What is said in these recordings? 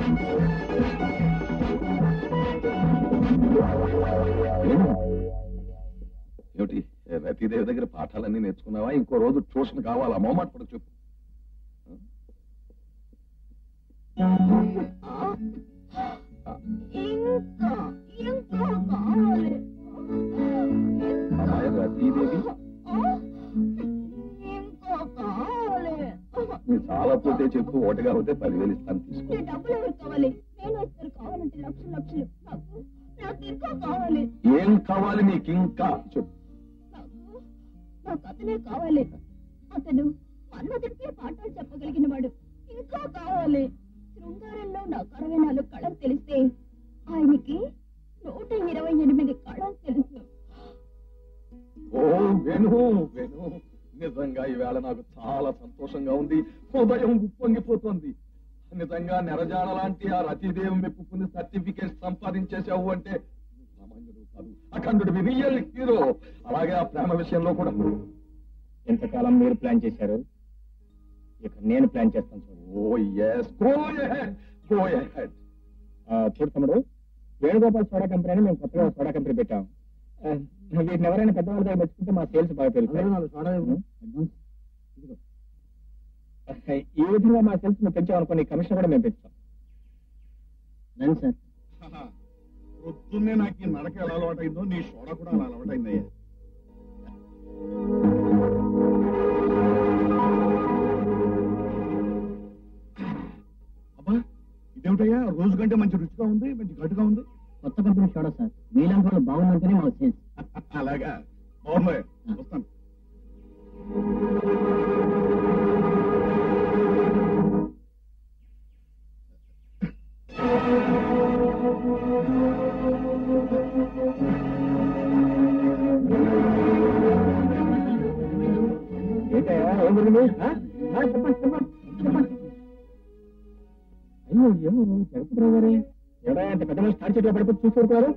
ఏం? ఏమిటి రతీదేవి దగ్గర పాఠాలన్నీ నేర్చుకున్నావా ఇంకో రోజు ట్యూషన్ కావాలా మొహమాట పడ చెప్పు ఇంకా ఇంకా కావాలి అమ్మాయి రతీదేవి ఇంకా కావాలి నీ చాలా పోతే చెప్పు ఒకటిగా అవుతే పదివేలు ఇస్తాను తీసుకో ఈ డబ్బులు ఎవరికి కావాలి నేను ఇస్తారు కావాలంటే లక్షలు లక్షలు నాకు నాకు ఇంకా కావాలి ఏం కావాలి నీకు ఇంకా చెప్పు నాకు నాకు అతనే కావాలి అతను మన్మధుడికే పాఠాలు చెప్పగలిగిన వాడు ఇంకా కావాలి శృంగారంలో నాకు అరవై నాలుగు కళలు తెలిస్తే ఆయనకి నూట ఇరవై ఎనిమిది కళలు తెలుసు ఓ వెను వెను నిజంగా ఈవేళ నాకు చాలా సంతోషంగా ఉంది హృదయం ఉప్పొంగిపోతుంది నిజంగా నెరజాడ లాంటి ఆ రతీదేవి మెప్పుకుని సర్టిఫికేట్ సంపాదించేశావు అంటే నువ్వు సామాన్యుడు కాదు అఖండుడివి రియల్ హీరో అలాగే ఆ ప్రేమ విషయంలో కూడా ఎంతకాలం మీరు ప్లాన్ చేశారు ఇక నేను ప్లాన్ చేస్తాను చూడు oh yes go ahead go ahead ఆ, చూడు తమ్ముడు వేణుగోపాల్ సోడా కంపెనీ అని మేము కొత్తగా సోడా కంపెనీ పెట్టాం ఆ, వీటిని ఎవరైనా పెద్దవాళ్ళ దగ్గర మెచ్చుకుంటే మా సేల్స్ బాగా పెరుగుతాయి ఈ విధంగా మా సేల్స్ మేము పెంచామనుకోని కమిషన్ కూడా మేము పెంచుతాం రండి సార్ పొద్దున్నే నాకు ఈ నడక ఎలా అలవాటైందో నీ షోడ కూడా అలా అలవాటైందయ్యా అబ్బా ఇదేమిటయ్యా రోజు కంటే మంచి రుచిగా ఉంది మంచి ఘటుగా ఉంది కొత్త కంపెనీ సోడా సార్ మీలాంటి వాళ్ళు బాగుందంటేనే మా సేల్స్ అలాగా బాగుంది వస్తాను ఏంటయ్యా ఏం జరిగింది ఆ? ఆ, చెప్పండి చెప్పండి చెప్పండి అయ్యో ఏమో జగపతిరావు గారే ఎవరా అంత పెద్ద మనిషి తాడి చెట్లు పడిపోయి చూసుకుంటున్నారు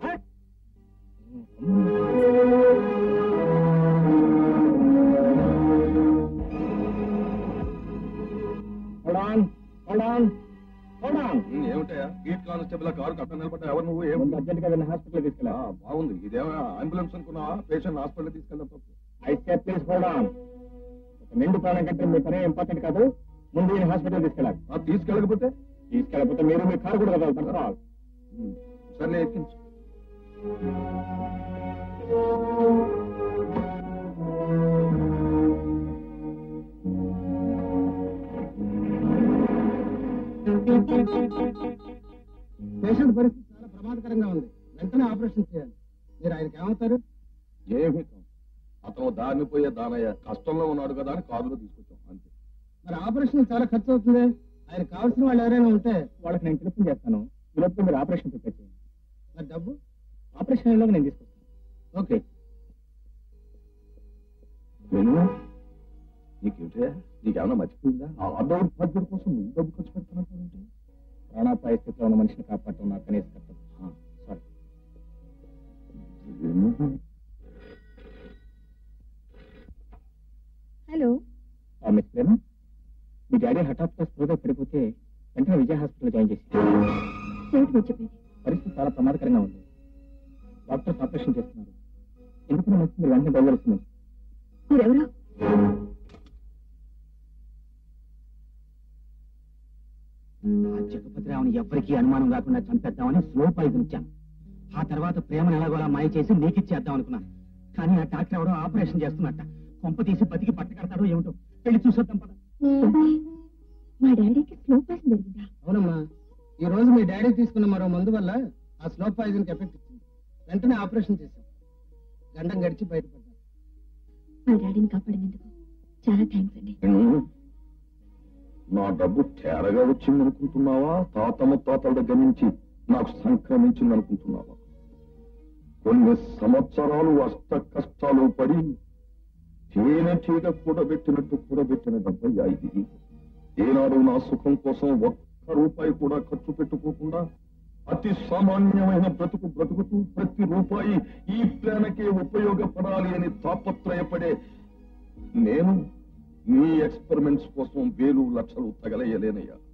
Hold on, hold on, hold on. ఏమిటయా బీట్ కానిస్టేబుల్ కారు కట్ట నిలబడ్డా ఎవరు నువ్వు ఏం ముందు అర్జెంట్ గా వెళ్ళి హాస్పిటల్ తీసుకెళ్ళా ఆ, బాగుంది ఇదేమో అంబులెన్స్ అనుకున్నావా పేషెంట్ హాస్పిటల్ తీసుకెళ్ళడం తప్పు అయితే ప్లీజ్ హోల్డ్ ఆన్ ఒక నిండు ప్రాణం కంటే మీ పని ఇంపార్టెంట్ కాదు ముందు ఈయన హాస్పిటల్ తీసుకెళ్ళాలి ఆ, తీసుకెళ్ళకపోతే తీసుకెళ్ళకపోతే మీరు మీ కారు కూడా కదలతారు ఉమ్, సర్లే ఎక్కించు పేషెంట్ పరిస్థితి చాలా ప్రమాదకరంగా ఉంది వెంటనే ఆపరేషన్ చేయాలి మీరు ఆయనకి ఏమవుతారు ఏమీ కాదు. అతను దారిని పోయే దానయ్య కష్టంలో ఉన్నాడు కదా అని కారులో తీసుకొచ్చాం అంతే మరి ఆపరేషన్ చాలా ఖర్చు అవుతుంది ఆయన కావాల్సిన వాళ్ళు ఎవరైనా ఉంటే వాళ్ళకి నేను టెలిఫోన్ చేస్తాను ఈలోపు మీరు ఆపరేషన్ ప్రిపేర్ చేయండి మరి డబ్బు ఆపరేషన్ అయ్యేలోగా నేను తీసుకొస్తాను ఓకే వెను నీకేమిటయా నీకేమన్నా మర్చిపోయిందా ఆ ఆడవాడి బాధ్యత కోసం నువ్వు డబ్బు ఖర్చు పెడతానంటే ప్రాణాపాయ స్థితిలో ఉన్న మనిషిని కాపాడటం నా కనీస కర్తవ్యం సారీ హలో మిస్ ప్రేమ మీ డాడీ హఠాత్తుగా స్పృహగా పడిపోతే వెంటనే విజయ హాస్పిటల్ జాయిన్ చేసి ఏమిటి మీరు చెప్పేది పరిస్థితి చాలా ప్రమాదకరంగా ఉంది డాక్టర్స్ ఆపరేషన్ చేస్తున్నారు ఎందుకంటే మంచి మీరు వెంటనే బయలుదేరుతున్నారు మీరెవరు ఆ జగపతిరావుని ఎవ్వరికీ అనుమానం రాకుండా చంపేద్దామని స్లో పాయిజన్ ఇచ్చాను ఆ తర్వాత ప్రేమను ఎలాగోలా మాయ చేసి నీకిచ్చేద్దాం అనుకున్నాను కానీ ఆ డాక్టర్ ఎవడో ఆపరేషన్ చేస్తున్నట్ట కొంప తీసి బతికి పట్టకడతాడో ఏమిటో పెళ్లి చూసొద్దాం పద మా డాడీకి స్లో పాస్ జరిగిందా అవునమ్మా ఈ రోజు మీ డాడీ తీసుకున్న మరో మందు వల్ల ఆ స్లో పాయిజన్ ఎఫెక్ట్ ఇచ్చింది వెంటనే ఆపరేషన్ చేశాం గండం గడిచి బయటపడ్డారు మా డాడీని కాపాడినందుకు చాలా థ్యాంక్స్ అండి వెను, నా డబ్బు తేరగా వచ్చింది అనుకుంటున్నావా తాత ముత్తాతల దగ్గర నుంచి నాకు సంక్రమించింది అనుకుంటున్నావా కొన్ని సంవత్సరాలు అష్ట కష్టాలు పడి తేనె చీక కూడబెట్టినట్టు కూడబెట్టిన డబ్బయ్యా ఇది ఏనాడు నా సుఖం కోసం ఒక్క రూపాయి కూడా ఖర్చు పెట్టుకోకుండా అతి సామాన్యమైన బ్రతుకు బ్రతుకుతూ ప్రతి రూపాయి ఈ ప్లానకే ఉపయోగపడాలి అని తాపత్రయపడే నేను నీ ఎక్స్పెరిమెంట్స్ కోసం వేలు లక్షలు తగలయ్యలేనయ్యా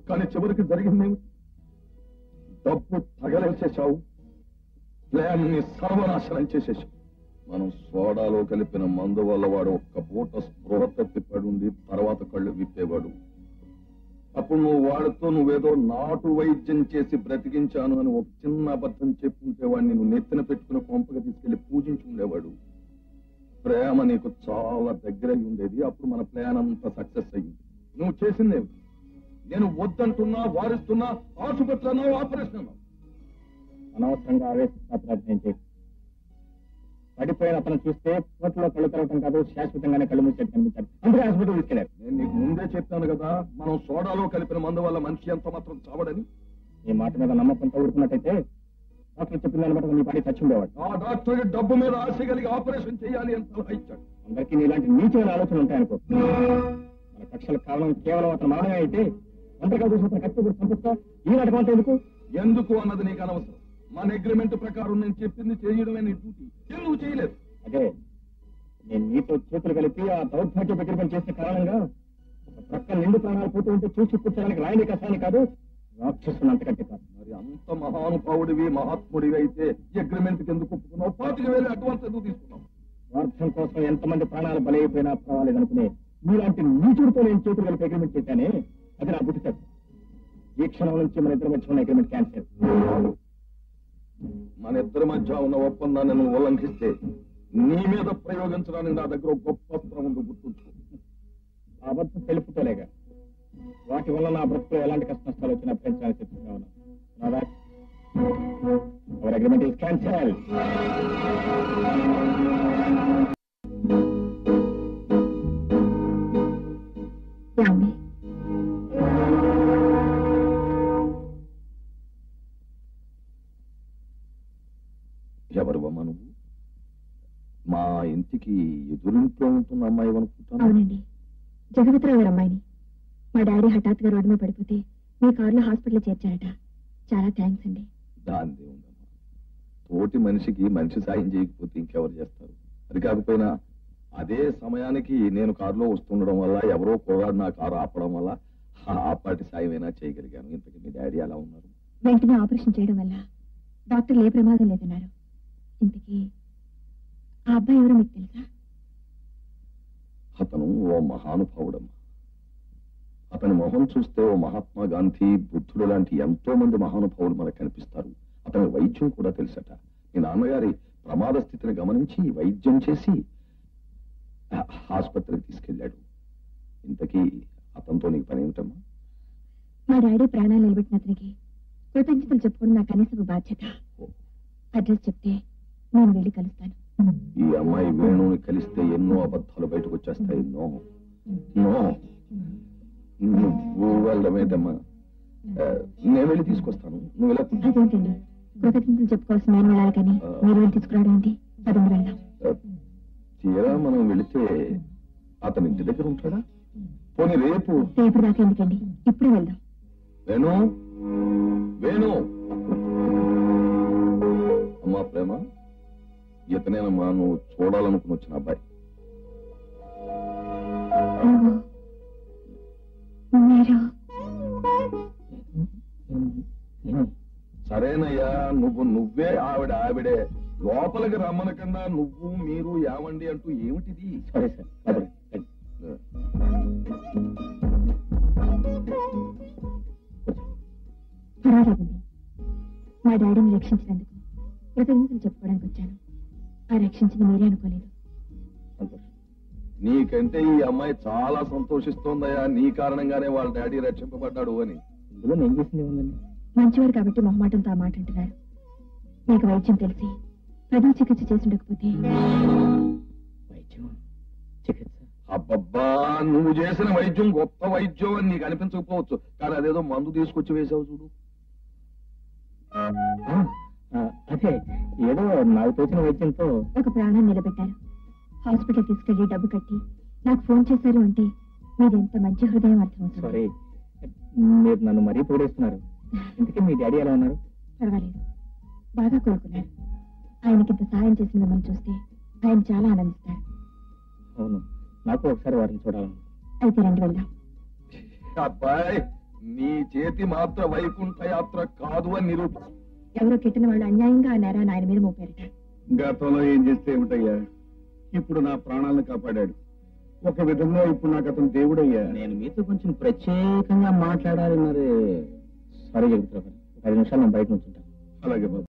కానీ చివరికి జరిగిందేమిటి డబ్బు తగలేసేశావు ప్లాన్ ని సర్వనాశనం చేసేశావు మనం సోడాలో కలిపిన మందు వల్ల వాడు ఒక్క పూట స్పృహ తప్పి పడుండి తర్వాత కళ్ళు విప్పేవాడు అప్పుడు నువ్వు వాడితో నువ్వేదో నాటు వైద్యం చేసి బ్రతికించాను అని ఒక చిన్న అబద్ధం చెప్పుంటే వాడిని నువ్వు నెత్తిన పెట్టుకుని కొంపగా తీసుకెళ్లి పూజించి ఉండేవాడు ప్రేమ నీకు చాలా దగ్గర అయి ఉండేది అప్పుడు మన ప్లాన్ అంతా సక్సెస్ అయ్యింది నువ్వు చేసిందేమి నేను వద్దంటున్నా వారిస్తున్నా ఆసుపత్రి అన్నావు ఆపరేషన్ అన్నావు అనవసరంగా ఆవేశపాత్రాభినయం చేయకు పడిపోయిన అతను చూస్తే కోట్లో కళ్ళు తెరవటం కాదు శాశ్వతంగానే కళ్ళు మూసేట్టు కనిపించాడు అందుకే హాస్పిటల్ తీసుకెళ్లారు నేను నీకు ముందే చెప్పాను కదా మనం సోడాలో కలిపిన మందు వల్ల మనిషి ఎంత మాత్రం చావడని నీ మాట మీద నమ్మకంతో ఊరుకున్నట్టయితే డాక్టర్ చెప్పిన దాన్ని బట్టి నీ పాటి చచ్చి ఉండేవాడు ఆ డాక్టర్ డబ్బు మీద ఆశ కలిగి ఆపరేషన్ చేయాలి అని సలహా ఇచ్చాడు అందరికీ నీలాంటి నీచమైన ఆలోచనలు ఉంటాయనుకో మన కక్షలకు కారణం కేవలం అతను మానమే అయితే ఒంటరిగా చూసి అతను కత్తి కూడా చంపుతా ఈ నాటకం అంతా ఎందుకు ఎందుకు అన్నది నీకు అనవసరం మన అగ్రిమెంట్ ప్రకారం నేను చెప్పింది చేయడమే నీ డ్యూటీ ఎందుకు చేయలేదు అదే నేను నీతో చేతులు కలిపి ఆ దౌర్భాగ్య అగ్రిమెంట్ చేసిన కారణంగా ఒక ప్రక్క నిండు ప్రాణాలు పోతూ ఉంటే చూసి కూర్చోడానికి రాయని కష్టాన్ని కాదు రాక్షసుని అంతకంటే కాదు మరి అంత మహానుభావుడివి మహాత్ముడివి అయితే ఈ అగ్రిమెంట్ ఎందుకు ఒప్పుకున్నావు పాతిక వేలు అడ్వాన్స్ ఎందుకు తీసుకున్నావు స్వార్థం కోసం ఎంతమంది ప్రాణాలు బలైపోయినా పర్వాలేదనుకునే మీలాంటి నీచుడితో నేను చేతులు కలిపి అగ్రిమెంట్ చేశానే అది నా బుద్ధి తప్పు ఈ క్షణం నుంచి మన ఇద్దరి మధ్య ఉన్న అగ్రిమెంట్ క్యాన్సిల్ మన ఇద్దరి మధ్య ఉన్న ఒప్పందాన్ని నువ్వు ఉల్లంఘిస్తే నీ మీద ప్రయోగించడానికి నా దగ్గర ఒక గొప్ప అస్త్రం ఉంది గుర్తుంచుకో ఆ అబద్ధం తెలుపుకోలేగా వాటి వల్ల నా బ్రతుకులో ఎలాంటి కష్ట నష్టాలు వచ్చినా పెంచాలని చెప్తున్నా ఉన్నాను అవర్ అగ్రిమెంట్ ఈస్ క్యాన్సల్ ఏమండి ఎవరు నువ్వు మా ఇంటికి ఎదురింట్లో ఉంటున్న అమ్మాయి అనుకుంటాను అవునండి జగపతిరావు గారు అమ్మాయిని మా డాడీ హఠాత్తుగా రోడ్డు మీద పడిపోతే మీ కారులో హాస్పిటల్ చేర్చారట చాలా థ్యాంక్స్ అండి దాందే ఉందమ్మా తోటి మనిషికి మనిషి సాయం చేయకపోతే ఇంకెవరు చేస్తారు అది కాకపోయినా అదే సమయానికి నేను కారులో వస్తుండడం వల్ల ఎవరో కుర్రాడు నా కారు ఆపడం వల్ల ఆ పాటి సాయమైనా చేయగలిగాను ఇంతకీ మీ డాడీ అలా ఉన్నారు వెంటనే ఆపరేషన్ చేయడం వల్ల డాక్టర్లు ఏ ప్రమాదం లేదన్నారు ఇంతకీ ఆ అబ్బాయి ఎవరో మీకు తెలుసా అతను ఓ మహానుభావుడమ్మా అతని మొహం చూస్తే ఓ మహాత్మా గాంధీ బుద్ధుడు లాంటి ఎంతో మంది మహానుభావులు మనకు కనిపిస్తారు అతని వైద్యం కూడా తెలుసట మీ నాన్నగారి ప్రమాద స్థితిని గమనించి వైద్యం చేసి ఆ, ఆసుపత్రికి తీసుకెళ్ళాడు ఇంతకీ అతనితో నీకు పని ఏమిటమ్మా మా డాడీ ప్రాణాలు నిలబెట్టిన అతనికి కృతజ్ఞతలు చెప్పుకోవడం నా కనీసపు బాధ్యత అడ్రస్ చెప్తే నేను వెళ్ళి కలుస్తాను ఈ అమ్మాయి వేణుని కలిస్తే ఎన్నో అబద్ధాలు బయటకు వచ్చేస్తాయి నో నో నువ్వు వెళ్ళమేటమ్మా ఆ, నేను వెళ్ళి తీసుకొస్తాను నువ్వు ఇలా కూర్చో. అదేంటండి కృతజ్ఞతలు చెప్పుకోవాల్సిన నేను వెళ్ళాలి కానీ మీరు వెళ్ళి తీసుకురావడం ఏంటి పదండి వెళ్దాం ఆ, తీరా మనం వెళితే అతని ఇంటి దగ్గర ఉంటాడా పోనీ రేపు రేపు దాకా ఎందుకండి ఇప్పుడే వెళ్దాం వేణు వేణు అమ్మా ప్రేమ ఇతనేనమ్మా నువ్వు చూడాలనుకుని వచ్చిన అబ్బాయి మీరు సరేనయ్యా నువ్వు నువ్వే ఆవిడ ఆవిడే లోపలికి రమ్మనకన్నా నువ్వు మీరు ఏమండి అంటూ ఏమిటిది సరే సార్ లోపలికి రండి. పర్వాలేదండి మా డాడీని రక్షించినందుకు కృతజ్ఞతలు చెప్పుకోవడానికి వచ్చాను ఆ రక్షించింది మీరే అనుకోలేదు సంతోషం నీకంటే ఈ అమ్మాయి చాలా సంతోషిస్తోందయ్యా నీ కారణంగానే వాళ్ళ డాడీ రక్షింపబడ్డాడు అని ఇందులో నేను చేసింది ఏముందండి మంచివారు కాబట్టి మొహమాటంతో ఆ మాట అంటున్నారు మీకు వైద్యం తెలిసి ప్రజలు చికిత్స చేసి ఉండకపోతే వైద్యం చికిత్స అబ్బబ్బా నువ్వు చేసిన వైద్యం గొప్ప వైద్యం అని నీకు అనిపించకపోవచ్చు కానీ అదేదో మందు తీసుకొచ్చి వేసావు చూడు ఆ, ఆ, అదే ఏదో నాకు తోచిన వైద్యంతో ఒక ప్రాణాన్ని నిలబెట్టారు హాస్పిటల్ తీసుకెళ్లి డబ్బు కట్టి నాకు ఫోన్ చేశారు అంటే మీది ఎంత మంచి హృదయం అర్థమవుతుంది సారీ మీరు నన్ను మరీ పొగిడేస్తున్నారు ఇంతకీ మీ డాడీ ఎలా ఉన్నారు పర్వాలేదు బాగా కోరుకున్నారు ఆయనకింత సాయం చేసిన మిమ్మల్ని చూస్తే ఆయన చాలా ఆనందిస్తారు అవును నాకు ఒకసారి వారిని చూడాలను అయితే రండి వెళ్దాం అబ్బాయి నీ చేతి మాత్ర వైకుంఠ యాత్ర కాదు అని నిరూపణ ఎవరో కిట్టిన వాళ్ళు అన్యాయంగా ఆ నేరాన్ని ఆయన మీద మోపారట గతంలో ఏం చేస్తే ఏమిటయ్యా ఇప్పుడు నా ప్రాణాలను కాపాడాడు ఒక విధంగా ఇప్పుడు నాకు అతను దేవుడయ్యా నేను మీతో కొంచెం ప్రత్యేకంగా మాట్లాడాలి మరి సారీ జగత్రావు గారు ఒక ఐదు నిమిషాలు నేను బయట నుంచి అలాగే బాబు